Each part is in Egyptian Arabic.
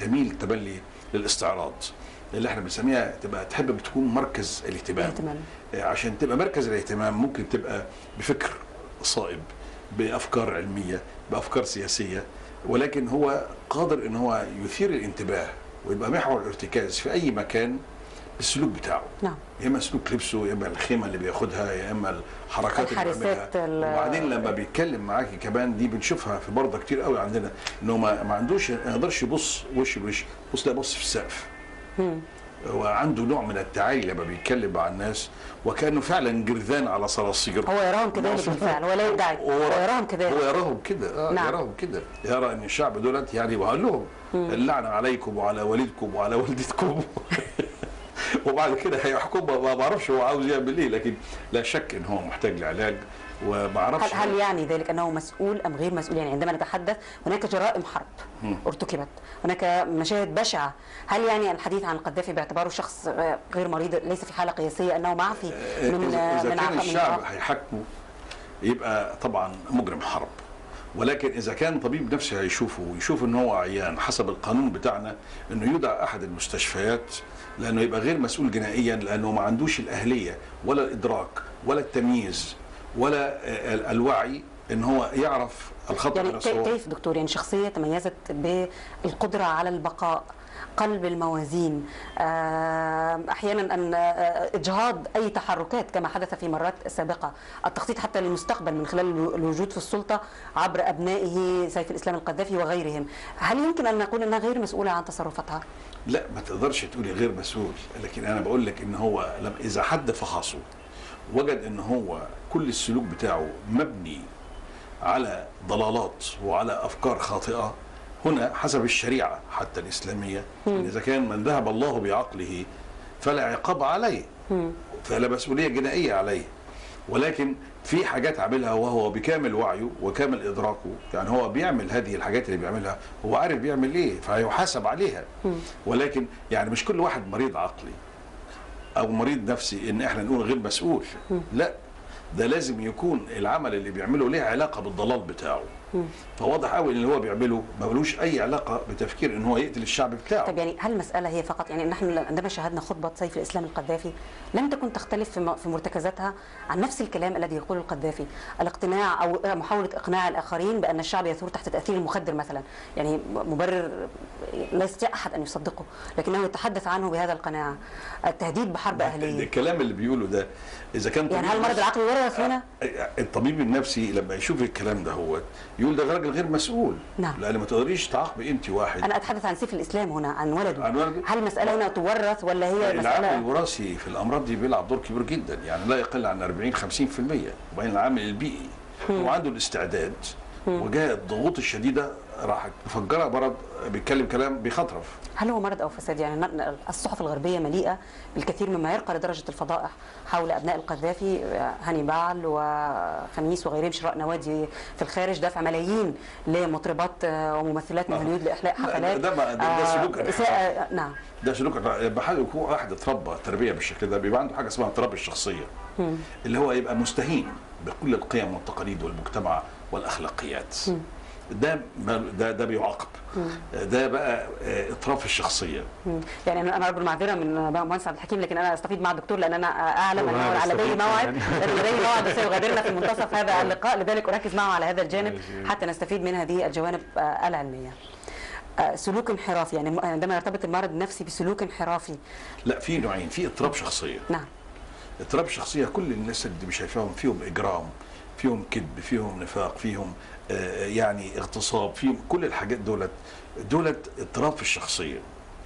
تميل تملي للاستعراض اللي احنا بنسميها تبقى تحب تكون مركز الاهتمام الاهتمام. آه، عشان تبقى مركز الاهتمام ممكن تبقى بفكر صائب بافكار علميه بافكار سياسيه ولكن هو قادر ان هو يثير الانتباه ويبقى محور الارتكاز في اي مكان بالسلوك بتاعه نعم يا اما سلوك لبسه يا اما الخيمه اللي بياخدها يا اما الحركات اللي الحارسات بيعملها ال- وبعدين لما بيتكلم معاكي كمان دي بنشوفها في برضه كتير قوي عندنا انه ما, ما عندوش ما يقدرش يبص وش لوش بص لا بص في السقف وعنده نوع من التعالي لما بيتكلم مع الناس وكانه فعلا جرذان على صراصير هو يراهم كذلك بالفعل ولا يدعي هو يراهم كذلك هو يراهم كده آه نعم. يراهم كده يرى ان الشعب دولت يعني وقال لهم اللعنه عليكم وعلى والدكم وعلى والدتكم وبعد كده هيحكم ما بعرفش هو عاوز يعمل ايه لكن لا شك ان هو محتاج لعلاج وما اعرفش هل هل يعني ذلك انه مسؤول ام غير مسؤول؟ يعني عندما نتحدث هناك جرائم حرب ارتكبت، هناك مشاهد بشعه، هل يعني الحديث عن القذافي باعتباره شخص آه، غير مريض ليس في حاله قياسيه انه معفي من إذا, آه، إذا من كان عق- من الشعب عق- هيحاكمه يبقى طبعا مجرم حرب ولكن اذا كان طبيب نفسي هيشوفه ويشوف ان هو عيان حسب القانون بتاعنا انه يودع احد المستشفيات لانه يبقى غير مسؤول جنائيا لانه ما عندوش الاهليه ولا الادراك ولا التمييز ولا آه، الوعي ان هو يعرف الخطا يعني من كي- الصواب كيف دكتور يعني شخصيه تميزت بالقدره على البقاء قلب الموازين آه، احيانا ان آه، اجهاض اي تحركات كما حدث في مرات سابقه التخطيط حتى للمستقبل من خلال الوجود في السلطه عبر ابنائه سيف الاسلام القذافي وغيرهم هل يمكن ان نقول انها غير مسؤوله عن تصرفاتها لا ما تقدرش تقولي غير مسؤول لكن انا بقول لك ان هو لم اذا حد فحصه وجد ان هو كل السلوك بتاعه مبني على ضلالات وعلى افكار خاطئه هنا حسب الشريعه حتى الاسلاميه إن اذا كان من ذهب الله بعقله فلا عقاب عليه فلا مسؤوليه جنائيه عليه ولكن في حاجات عاملها وهو بكامل وعيه وكامل ادراكه يعني هو بيعمل هذه الحاجات اللي بيعملها هو عارف بيعمل ايه فهيحاسب عليها ولكن يعني مش كل واحد مريض عقلي او مريض نفسي ان احنا نقول غير مسؤول لا ده لازم يكون العمل اللي بيعمله ليه علاقه بالضلال بتاعه فواضح قوي ان اللي هو بيعمله ما ملوش اي علاقه بتفكير ان هو يقتل الشعب بتاعه طيب يعني هل المسألة هي فقط يعني نحن عندما شاهدنا خطبة سيف الإسلام القذافي لم تكن تختلف في م- في مرتكزاتها عن نفس الكلام الذي يقوله القذافي الاقتناع أو محاولة إقناع الآخرين بأن الشعب يثور تحت تأثير المخدر مثلا يعني مبرر لا يستطيع أحد أن يصدقه لكنه يتحدث عنه بهذا القناعة التهديد بحرب أهلية الكلام اللي بيقوله ده اذا كان يعني طبيب هل المرض نفسي- العقلي ورث هنا؟ الطبيب النفسي لما يشوف الكلام ده هو يقول ده راجل غير مسؤول نعم. لان ما تقدريش تعاقبي انت واحد أنا أتحدث عن سيف الإسلام هنا عن ولده عن ولده؟ هل المسألة هنا تورث ولا هي العامل مسألة الوراثي في الامراض دي بيلعب دور كبير جدا يعني لا يقل عن 40 50% وبين العامل البيئي هو عنده الاستعداد وجاء الضغوط الشديده راح مفجره مرض بيتكلم كلام بيخطرف هل هو مرض او فساد يعني ن- ن- الصحف الغربيه مليئه بالكثير مما يرقى لدرجه الفضائح حول ابناء القذافي آه، هانيبال وخميس وغيرهم شراء نوادي في الخارج دفع ملايين لمطربات آه، وممثلات من آه. هوليود لاحلاء لا، حفلات ده ما- ده- ده آه، سلوك انحراف. إساءة نعم ده سلوك لما حد يكون واحد اتربى تربيه بالشكل ده بيبقى عنده حاجه اسمها التربيه الشخصيه اللي هو يبقى مستهين بكل القيم والتقاليد والمجتمع والاخلاقيات ده ما- ده ده بيعاقب ده بقى آه، اطراف الشخصيه مم. يعني انا انا رجل معذره من مهندس عبد الحكيم لكن انا استفيد مع الدكتور لان انا اعلم وأنا انه على لديه بستفيد موعد يعني. لأنه لديه موعد سيغادرنا في منتصف هذا اللقاء لذلك اركز معه على هذا الجانب ماشي. حتى نستفيد من هذه الجوانب آه، العلميه. آه، سلوك انحرافي يعني عندما يرتبط المرض النفسي بسلوك انحرافي لا في نوعين في اضطراب شخصيه نعم اضطراب شخصيه كل الناس اللي شايفاهم فيهم اجرام فيهم كذب فيهم نفاق فيهم آه، يعني اغتصاب فيهم كل الحاجات دولت دولت اضطراب في الشخصيه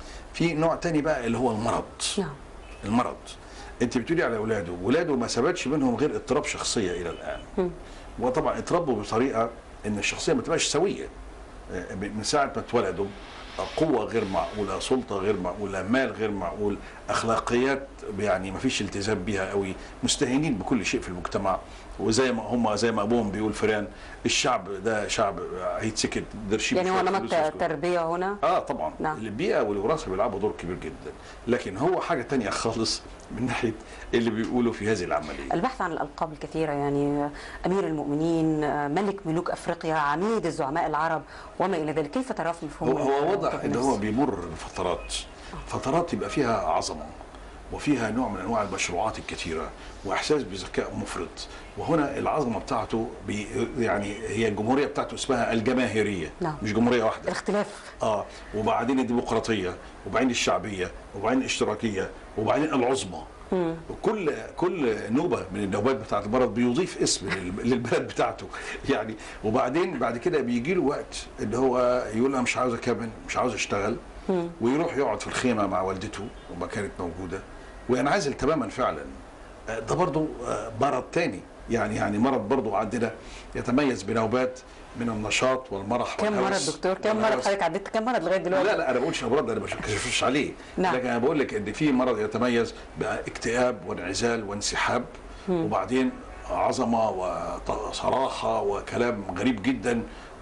في نوع تاني بقى اللي هو المرض نعم المرض انت بتقولي على اولاده ولاده ما ثبتش منهم غير اضطراب شخصيه الى الان وطبعا اتربوا بطريقه ان الشخصيه ما تبقاش سويه آه، من ساعه ما اتولدوا قوة غير معقولة، سلطة غير معقولة، مال غير معقول، أخلاقيات يعني ما فيش التزام بيها قوي، مستهينين بكل شيء في المجتمع، وزي ما هم زي ما ابوهم بيقول فريان الشعب ده شعب هيتسكت درشيب يعني هو شوية نمط فلوس يسكت. تربيه هنا اه طبعا نعم. البيئه والوراثه بيلعبوا دور كبير جدا لكن هو حاجه تانية خالص من ناحيه اللي بيقولوا في هذه العمليه البحث عن الألقاب الكثيرة يعني أمير المؤمنين ملك ملوك أفريقيا عميد الزعماء العرب وما إلى ذلك كيف تراه في مفهوم هو, هو واضح الألقاب ان النفس؟ هو بيمر بفترات فترات يبقى فيها عظمه وفيها نوع من انواع المشروعات الكثيره واحساس بذكاء مفرط وهنا العظمه بتاعته بي يعني هي الجمهوريه بتاعته اسمها الجماهيريه نعم. مش جمهوريه واحده الاختلاف اه وبعدين الديمقراطيه وبعدين الشعبيه وبعدين الاشتراكيه وبعدين العظمى كل كل نوبه من النوبات بتاعت البلد بيضيف اسم لل- للبلد بتاعته يعني وبعدين بعد كده بيجي له وقت ان هو يقول انا مش عاوز اكمل مش عاوز اشتغل ويروح يقعد في الخيمه مع والدته وما كانت موجوده وينعزل تماما فعلا آه، ده برضو آه، مرض تاني يعني يعني مرض برضو عندنا يتميز بنوبات من النشاط والمرح كم مرض والهوس دكتور كم مرض والهوس. حضرتك عديت كم مرض لغاية دلوقتي لا لا انا بقولش امراض انا ما بكشفش عليه نعم. لكن انا بقول لك ان في مرض يتميز باكتئاب وانعزال وانسحاب وبعدين عظمه وصراحه وكلام غريب جدا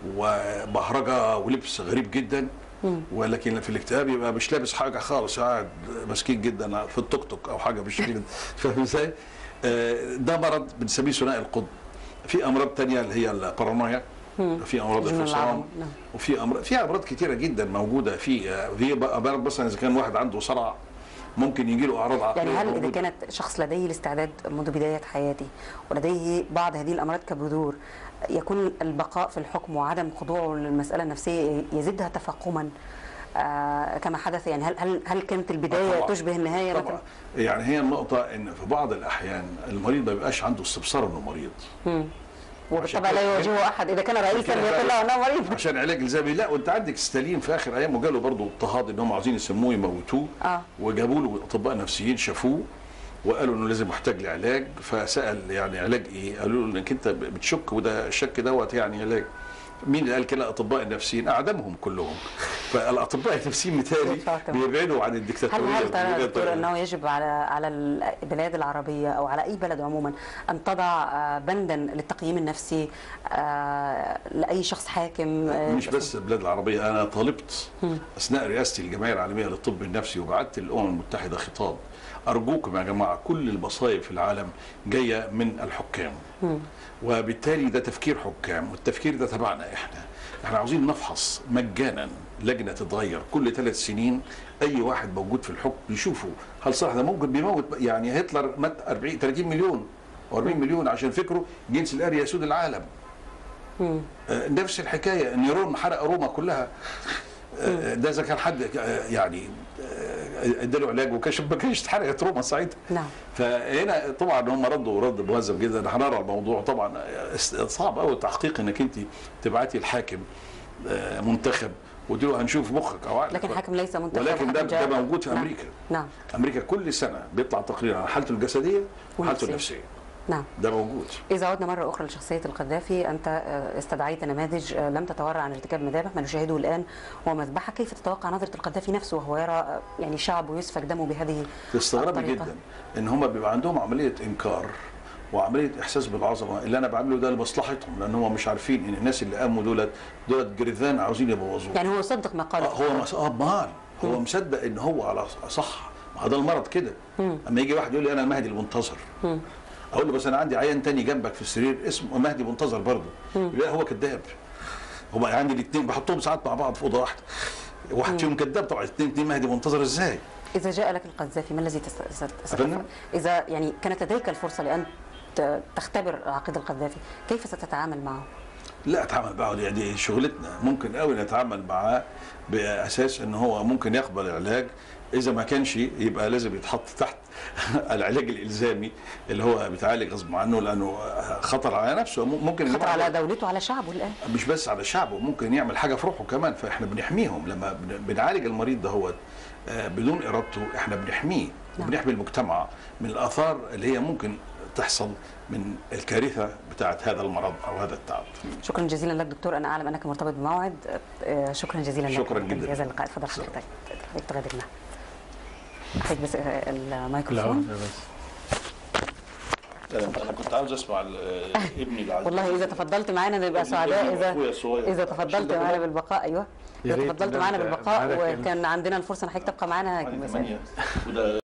وبهرجه ولبس غريب جدا ولكن في الاكتئاب يبقى مش لابس حاجه خالص قاعد مسكين جدا في التوك توك او حاجه بالشكل ده فاهم ازاي؟ آه، ده مرض بنسميه ثنائي القطب في امراض تانية اللي هي البارانويا في امراض جنون الفصام العظم، نعم. وفي امراض في امراض كتيره جدا موجوده في آه، في امراض مثلا اذا كان واحد عنده صرع ممكن يجي له اعراض عقليه يعني هل إذا موجودة. كانت شخص لديه الاستعداد منذ بداية حياته ولديه بعض هذه الأمراض كبذور يكون البقاء في الحكم وعدم خضوعه للمسألة النفسية يزيدها تفاقما آه كما حدث يعني هل هل هل كانت البداية طبعاً. تشبه النهاية طبعا مثلا؟ يعني هي النقطه ان في بعض الاحيان المريض ما بيبقاش عنده استبصار انه مريض عشان وبالطبع لا كده- يواجهه أحد إذا كان رئيسا كده يقول له أنا مريض عشان علاج الزامي لا وانت عندك ستالين في اخر ايامه جاله برضه اضطهاد ان هم عاوزين يسموه يموتوه آه. وجابوا له اطباء نفسيين شافوه وقالوا انه لازم محتاج لعلاج فسال يعني علاج ايه؟ قالوا له انك انت بتشك وده الشك دوت يعني علاج مين اللي قال كده اطباء النفسيين اعدمهم كلهم فالاطباء النفسيين مثالي فاطمة. بيبعدوا عن هل الدكتاتوريه هل ترى يا والدكتاتورية. دكتور انه يجب على على البلاد العربيه او على اي بلد عموما ان تضع آه، بندا للتقييم النفسي آه، لاي شخص حاكم آه، مش بس البلاد العربية أنا طالبت أثناء رئاستي الجمعية العالمية للطب النفسي وبعثت للأمم المتحدة خطاب أرجوكم يا جماعة كل المصايب في العالم جاية من الحكام وبالتالي ده تفكير حكام والتفكير ده تبعنا إحنا احنا عاوزين نفحص مجانا لجنة تتغير كل ثلاث سنين أي واحد موجود في الحكم يشوفوا هل صح ده ممكن بيموت يعني هتلر مات 40 30 مليون و 40 مليون عشان فكره جنس الآري يسود العالم آه، نفس الحكايه نيرون حرق روما كلها آه، ده اذا كان حد آه، يعني آه، اداله علاج وكشف ما كانش اتحرقت روما ساعتها نعم. فهنا طبعا هم ردوا رد مهذب جدا هنرى الموضوع طبعا آه، صعب قوي التحقيق انك انت تبعتي الحاكم آه، منتخب وتقول له هنشوف مخك او عقلك لكن الحاكم ليس منتخب ولكن ده حكم ده جاء- موجود في نعم. امريكا نعم امريكا كل سنه بيطلع تقرير عن حالته الجسديه وحالته والنفسية. النفسيه نعم ده موجود إذا عدنا مرة أخرى لشخصية القذافي أنت آه، استدعيت نماذج آه، لم تتورع عن ارتكاب مذابح ما نشاهده الآن هو مذبحة كيف تتوقع نظرة القذافي نفسه وهو يرى آه، يعني شعبه يسفك دمه بهذه تستغربي الطريقة؟ جدا ان هم بيبقى عندهم عمليه انكار وعمليه احساس بالعظمه اللي انا بعمله ده لمصلحتهم لان هم مش عارفين ان الناس اللي قاموا دولت دولت جريذان عاوزين يبوظوه يعني هو يصدق ما قاله آه، هو مس... اه مال هو مصدق ان هو على صح ما هو ده المرض كده اما يجي واحد يقول لي انا المهدي المنتظر اقول له بس انا عندي عيان تاني جنبك في السرير اسمه مهدي منتظر برضه يقول لا هو كذاب هو عندي الاثنين بحطهم ساعات مع بعض في اوضه واحده واحد فيهم كذاب طبعا الاثنين اثنين مهدي منتظر ازاي؟ إذا جاء لك القذافي ما الذي تست... ست- أفندم؟ إذا يعني كانت لديك الفرصة لأن ت- تختبر عقيدة القذافي كيف ستتعامل معه؟ لا اتعامل معه دي, دي شغلتنا ممكن قوي نتعامل معاه باساس ان هو ممكن يقبل العلاج اذا ما كانش يبقى لازم يتحط تحت العلاج الالزامي اللي هو بيتعالج غصب عنه لانه خطر على نفسه ممكن خطر على دولته على شعبه الآن مش بس على شعبه ممكن يعمل حاجه في روحه كمان فاحنا بنحميهم لما بن- بنعالج المريض دهوت آه، بدون ارادته احنا بنحميه نعم. وبنحمي المجتمع من الاثار اللي هي ممكن تحصل من الكارثه بتاعت هذا المرض او هذا التعب شكرا جزيلا لك دكتور أنا أعلم أنك مرتبط بموعد آه، شكرا جزيلا لك شكراً على جداً. هذا اللقاء تفضل حضرتك حضرتك تغادرنا أحتاج بس آه، لا الميكروفون بس انا كنت عاوز اسمع ال- ابني العزيز والله اذا تفضلت معانا نبقى ابن- سعداء ابن اذا أخويا الصغير. اذا عشان تفضلت ده معانا كده بالبقاء ايوه يا اذا ريت تفضلت ده معانا أنت بالبقاء معاك ال- وكان عندنا الفرصه ان حضرتك تبقى معانا معايا مساء. ثمانية وده